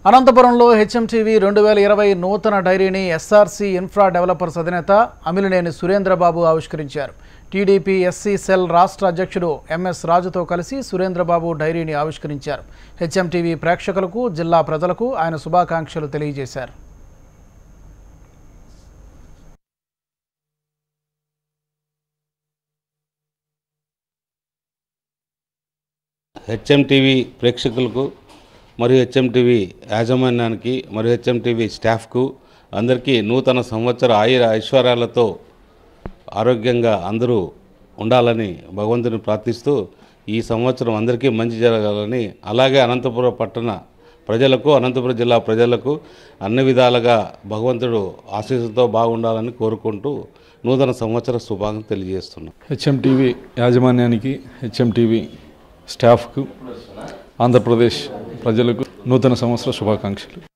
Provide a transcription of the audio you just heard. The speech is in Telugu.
అనంతపురంలో హెచ్ఎంటీవీ రెండు వేల ఇరవై నూతన డైరీని ఎస్ఆర్సీ ఇన్ఫ్రా డెవలపర్స్ అధినేత అమిలినేని సురేంద్రబాబు ఆవిష్కరించారు టీడీపీ ఎస్సీ సెల్ రాష్ట్ర అధ్యక్షుడు ఎంఎస్ రాజుతో కలిసి సురేంద్రబాబు డైరీని ఆవిష్కరించారు హెచ్ఎంటీవీ ప్రేక్షకులకు జిల్లా ప్రజలకు ఆయన శుభాకాంక్షలు తెలియజేశారు హెచ్ఎం టీవీ ప్రేక్షకులకు మరియు హెచ్ఎం టీవీ యాజమాన్యానికి మరియు హెచ్ఎం టీవీ స్టాఫ్కు అందరికీ నూతన సంవత్సర ఆయుర ఐశ్వర్యాలతో ఆరోగ్యంగా అందరూ ఉండాలని భగవంతుని ప్రార్థిస్తూ ఈ సంవత్సరం అందరికీ మంచి జరగాలని అలాగే అనంతపురం పట్టణ ప్రజలకు అనంతపురం జిల్లా ప్రజలకు అన్ని విధాలుగా భగవంతుడు ఆశీస్సుతో బాగుండాలని కోరుకుంటూ నూతన సంవత్సర శుభాకాంక్షలు తెలియజేస్తున్నాం హెచ్ఎం టీవీ యాజమాన్యానికి హెచ్ఎం టీవీ స్టాఫ్కు ఆంధ్రప్రదేశ్ ప్రజలకు నూతన సంవత్సర శుభాకాంక్షలు